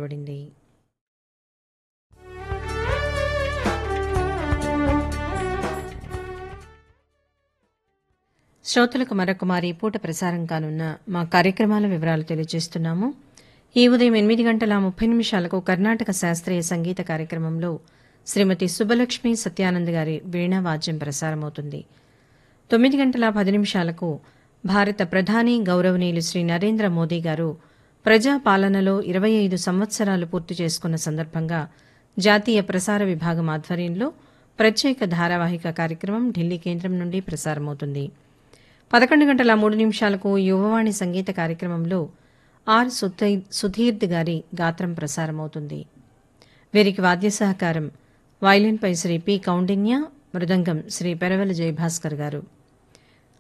వెలువడింది శ్రోతలకు మరొక మారి పూట ప్రసారం కానున్న మా కార్యక్రమాల వివరాలు తెలియజేస్తున్నాము ఈ ఉదయం ఎనిమిది గంటల ముప్పై నిమిషాలకు కర్ణాటక శాస్త్రీయ సంగీత కార్యక్రమంలో శ్రీమతి సుబ్బలక్ష్మి సత్యానంద్ గారి వీణావాద్యం ప్రసారమవుతుంది తొమ్మిది గంటల పది నిమిషాలకు భారత ప్రధాని గౌరవనీయులు శ్రీ నరేంద్ర మోదీ గారు ప్రజా పాలనలో ఇరవై ఐదు సంవత్సరాలు పూర్తి చేసుకున్న సందర్భంగా జాతీయ ప్రసార విభాగం ఆధ్వర్యంలో ప్రత్యేక ధారావాహిక కార్యక్రమం ఢిల్లీ కేంద్రం నుండి ప్రసారమవుతుంది పదకొండు గంటల మూడు నిమిషాలకు యువవాణి సంగీత కార్యక్రమంలో ఆర్ సుధీ- సుధీర్ద్ గారి గాత్రం ప్రసారమవుతుంది వీరికి వాద్య సహకారం వైలిన్పై శ్రీ పి కౌండిన్య మృదంగం శ్రీ పెరవల జయభాస్కర్ గారు